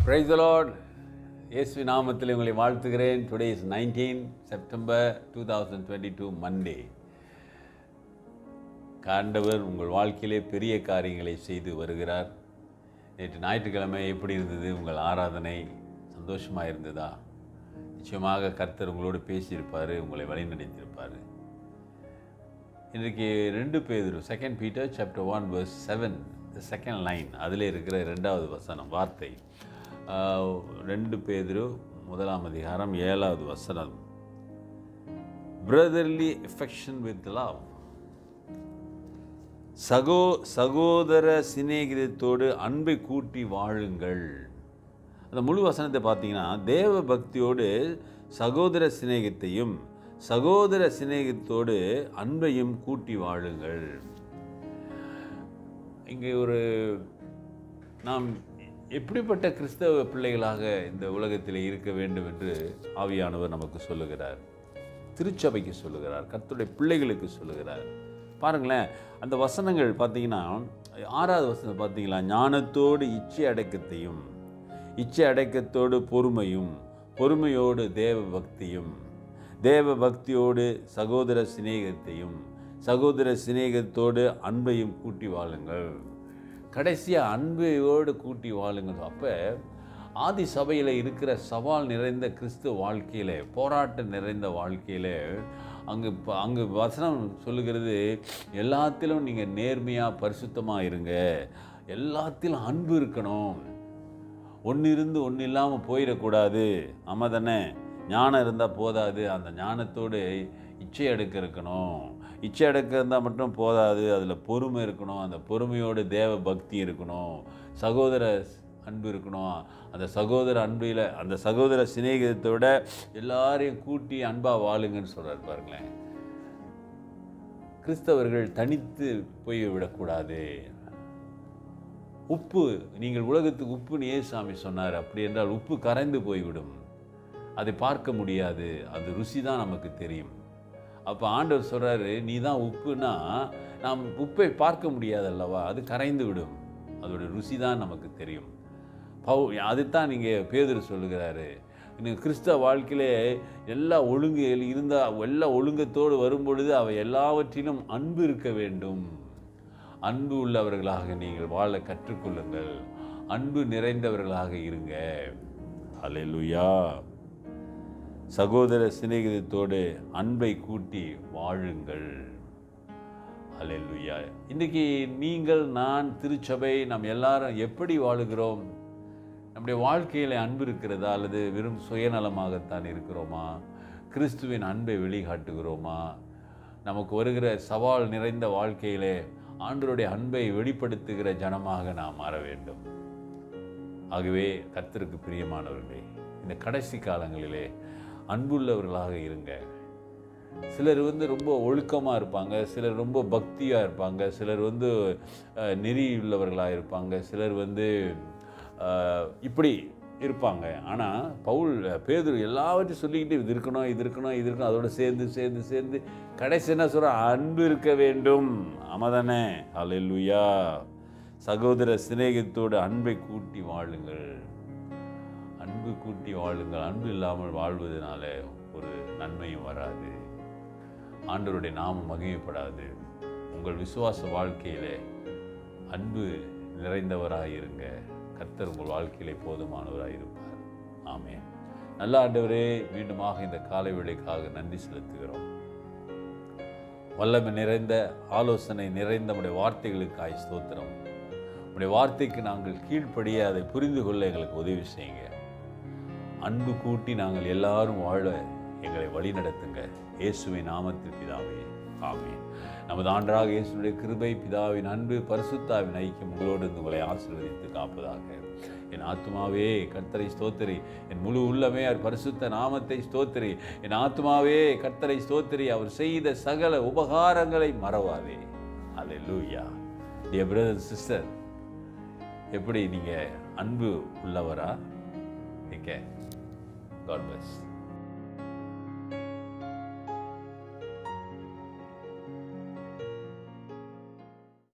price Lord இயேசு நாமத்தில் உங்களை வாழ்த்துகிறேன் today is nineteen September two thousand twenty two Monday காண்டவர் உங்கள் வாழ்க்கையிலே பெரிய காரியங்களை செய்து வருகிறார் நேற்று ஞாயிற்றுக்கிழமை எப்படி இருந்தது உங்கள் ஆராதனை சந்தோஷமாக இருந்ததா நிச்சயமாக கர்த்தர் உங்களோடு பேசியிருப்பார் உங்களை வழிநடத்தியிருப்பார் இன்றைக்கு ரெண்டு பேர் second Peter chapter one verse seven the second line அதில் இருக்கிற ரெண்டாவது வசனம் வார்த்தை ஆஹ், ரெண்டு பேதிரு முதலாம் அதிகாரம் ஏழாவது வசனம் பிரதர்லி எஃபெக்ஷன் வித் லவ் சகோ சகோதர சிநேகிதத்தோடு அன்பை கூட்டி வாழுங்கள் அந்த முழு வசனத்தை பார்த்தீங்கன்னா தேவ பக்தியோடு சகோதர சிநேகத்தையும் சகோதர சிநேகத்தோடு அன்பையும் கூட்டி வாழுங்கள் இங்கே ஒரு நாம் எப்படிப்பட்ட கிறிஸ்தவ பிள்ளைகளாக இந்த உலகத்தில் இருக்க வேண்டும் என்று ஆவியானவர் நமக்கு சொல்லுகிறார் திருச்சபைக்கு சொல்லுகிறார் கர்த்தருடைய பிள்ளைகளுக்கு சொல்லுகிறார் பாருங்களேன் அந்த வசனங்கள் பார்த்தீங்கன்னா ஆறாவது வசனம் பார்த்தீங்களா ஞானத்தோடு இச்சை அடக்கத்தையும் இச்சை அடக்கத்தோடு பொறுமையும் பொறுமையோடு தேவ பக்தியும் தேவ பக்தியோடு சகோதர சிநேகத்தையும் சகோதர சிநேகத்தோடு அன்பையும் கூட்டி வாழுங்கள் கடைசியாக அன்பையோடு கூட்டி வாழுங்கள் அப்போ ஆதி சபையில் இருக்கிற சவால் நிறைந்த கிறிஸ்துவ வாழ்க்கையில் போராட்டம் நிறைந்த வாழ்க்கையில் அங்கு ப- அங்கு வசனம் சொல்லுகிறது எல்லாத்திலும் நீங்கள் நேர்மையாக பரிசுத்தமாக இருங்க எல்லாத்திலும் அன்பு இருக்கணும் ஒன்று இருந்து ஒன்று இல்லாமல் போயிடக்கூடாது ஆமாம் தானே ஞானம் இருந்தால் போதாது அந்த ஞானத்தோடு இச்சை அடக்க இருக்கணும் இச்சை அடக்க இருந்தால் மட்டும் போதாது அதில் பொறுமை இருக்கணும் அந்த பொறுமையோடு தேவ பக்தி இருக்கணும் சகோதர அன்பு இருக்கணும் அந்த சகோதர அன்பில் அந்த சகோதர சிநேகிதத்தோட எல்லாரையும் கூட்டி அன்பாக வாழுங்கன்னு சொல்கிறார் பாருங்களேன் கிறிஸ்தவர்கள் தனித்து போய் விடக்கூடாது உப்பு நீங்கள் உலகத்துக்கு உப்புன்னு ஏசாமி சொன்னார் அப்படி என்றால் உப்பு கரைந்து போய்விடும் அதை பார்க்க முடியாது அது ருசி தான் நமக்கு தெரியும் அப்போ ஆண்டவர் சொல்கிறாரு நீ தான் உப்புனா நாம் உப்பை பார்க்க முடியாது அல்லவா அது கரைந்து விடும் அதோட ருசி தான் நமக்கு தெரியும் பவு அதுதான் நீங்கள் பேதுரு சொல்லுகிறாரு இன்னும் கிறிஸ்தவ வாழ்க்கையிலே எல்லா ஒழுங்கு இருந்தால் எல்லா ஒழுங்கத்தோடு வரும்பொழுது அவை எல்லாவற்றிலும் அன்பு இருக்க வேண்டும் அன்பு உள்ளவர்களாக நீங்கள் வாழ கற்றுக்கொள்ளுங்கள் அன்பு நிறைந்தவர்களாக இருங்க அல்லேலூயா சகோதர சிநேகிதத்தோடு அன்பை கூட்டி வாழுங்கள் அல்லேலூயா இன்றைக்கி நீங்கள் நான் திருச்சபை நாம் எல்லாரும் எப்படி வாழுகிறோம் நம்முடைய வாழ்க்கையில் அன்பு இருக்கிறதா அல்லது வெறும் சுயநலமாகத்தான் இருக்கிறோமா கிறிஸ்துவின் அன்பை வெளிக்காட்டுகிறோமா நமக்கு வருகிற சவால் நிறைந்த வாழ்க்கையிலே ஆண்டவருடைய அன்பை வெளிப்படுத்துகிற ஜனமாக நாம் மாற வேண்டும் ஆகவே கர்த்தருக்கு பிரியமானவர்களே இந்த கடைசி காலங்களிலே அன்புள்ளவர்களாக இருங்க சிலர் வந்து ரொம்ப ஒழுக்கமாக இருப்பாங்க சிலர் ரொம்ப பக்தியாக இருப்பாங்க சிலர் வந்து அஹ், நெறி உள்ளவர்களாக இருப்பாங்க சிலர் வந்து அஹ், இப்படி இருப்பாங்க ஆனால் பவுல் பேதுரு எல்லாவற்றையும் சொல்லிக்கிட்டு இது இருக்கணும் இது இருக்கணும் இது இருக்கணும் அதோட சேர்ந்து சேர்ந்து சேர்ந்து கடைசி என்ன சொல்ற அன்பு இருக்க வேண்டும் ஆமாதானே அல்லேலூயா சகோதர சிநேகத்தோடு அன்பை கூட்டி வாழுங்கள் அன்பு கூட்டி வாழுங்கள் அன்பு இல்லாமல் வாழ்வதனால ஒரு நன்மையும் வராது ஆண்டவருடைய நாமம் மகிமைப்படாது உங்கள் விசுவாச வாழ்க்கையிலே அன்பு நிறைந்தவராக இருங்க கர்த்தர் உங்கள் வாழ்க்கையிலே போதுமானவராக இருப்பார் ஆமென் நல்ல ஆண்டவரே மீண்டுமாக இந்த காலை வேளைக்காக நன்றி செலுத்துகிறோம் வல்லமை நிறைந்த ஆலோசனை நிறைந்த உடைய வார்த்தைகளுக்காய் ஸ்தோத்திரம் உடைய வார்த்தைக்கு நாங்கள் கீழ்ப்படிய அதை புரிந்து கொள்ள எங்களுக்கு உதவி செய்யுங்க அன்பு கூட்டி நாங்கள் எல்லாரும் வாழ எங்களை வழி நடத்துங்க இயேசுவின் நாமத்தில் பிதாவே ஆமென் நமது ஆண்டராக இயேசுடைய கிருபை பிதாவின் அன்பு பரிசுத்தாவின் ஐக்கியம் உங்களோடு இருந்து உங்களை ஆசீர்வதித்து காப்பதாக என் ஆத்மாவே கர்த்தரை ஸ்தோத்திரி என் முழு உள்ளமே அவர் பரிசுத்த நாமத்தை ஸ்தோத்திரி என் ஆத்மாவே கர்த்தரை ஸ்தோத்திரி அவர் செய்த சகல உபகாரங்களை மறவாதே அல்லேலூயா டியர் பிரதர் சிஸ்டர் எப்படி நீங்கள் அன்பு உள்ளவரா ஓகே காட் பிளஸ்